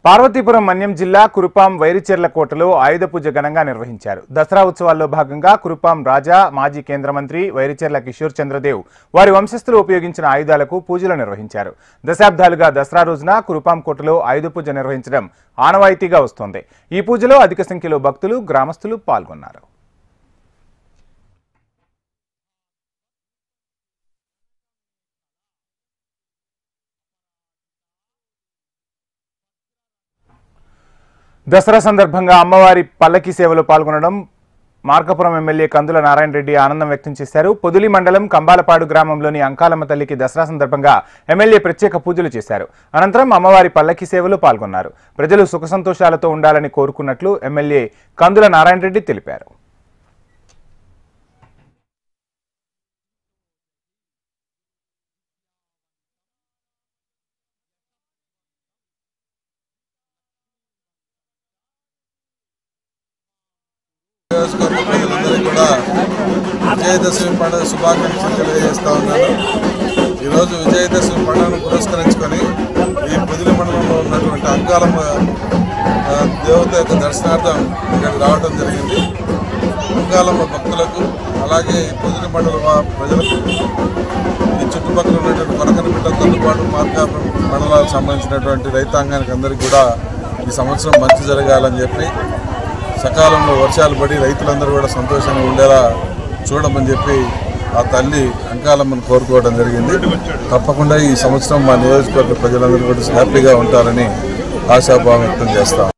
పార్వతీపురం మన్యం జిల్లా కురుపాం వైరిచెర్ల కోటలో ఆయుధ పూజ ఘనంగా నిర్వహించారు దసరా ఉత్సవాల్లో భాగంగా కురుపాం రాజా మాజీ కేంద్ర మంత్రి వైరిచెర్ల కిషోర్ చంద్రదేవ్ వారి వంశస్థులు ఉపయోగించిన ఆయుధాలకు పూజలు నిర్వహించారు దశాబ్దాలుగా దసరా రోజున కురుపాం కోటలో ఆయుధ పూజ నిర్వహించడం ఆనవాయితీగా వస్తోంది ఈ పూజలో అధిక సంఖ్యలో భక్తులు గ్రామస్తులు పాల్గొన్నారు దసరా సందర్భంగా అమ్మవారి పల్లకి సేవలో పాల్గొనడం మార్కాపురం ఎమ్మెల్యే కందుల నారాయణ రెడ్డి ఆనందం వ్యక్తం చేశారు పొదిలి మండలం కంబాలపాడు గ్రామంలోని అంకాలమ్మ తల్లికి దసరా సందర్భంగా ఎమ్మెల్యే ప్రత్యేక పూజలు చేశారు అనంతరం అమ్మవారి పల్లకి సేవలో పాల్గొన్నారు ప్రజలు సుఖ సంతోషాలతో ఉండాలని కోరుకున్నట్లు ఎమ్మెల్యే కందుల నారాయణ రెడ్డి తెలిపారు నియోజకవర్గ ప్రజలందరికీ కూడా విజయదశమి పండుగ శుభాకాంక్షలు తెలియజేస్తా ఉన్నాను ఈరోజు విజయదశమి పండుగను పురస్కరించుకొని ఈ పొదిలి మండలంలో ఉన్నటువంటి అంకాలమ్మ ఆ, దేవత యొక్క దర్శనార్థం ఇక్కడికి రావడం జరిగింది అంకాలమ్మ భక్తులకు అలాగే ఈ పొదిలి మండల వా- ప్రజలకు ఈ చుట్టుపక్కల ఉన్నటువంటి కొనకనపిట్టతో పాటు మార్కాపురం మండలాలకు సంబంధించినటువంటి రైతాంగానికి అందరికీ కూడా ఈ సంవత్సరం మంచి జరగాలని చెప్పి సకాలంలో వర్షాలు పడి రైతులందరూ కూడా సంతోషంగా ఉండేలా చూడమని చెప్పి ఆ తల్లి అంకాలమ్మను కోరుకోవడం జరిగింది తప్పకుండా ఈ సంవత్సరం మా నియోజకవర్గ ప్రజలందరూ కూడా హ్యాపీగా ఉంటారని ఆశాభావం వ్యక్తం చేస్తాం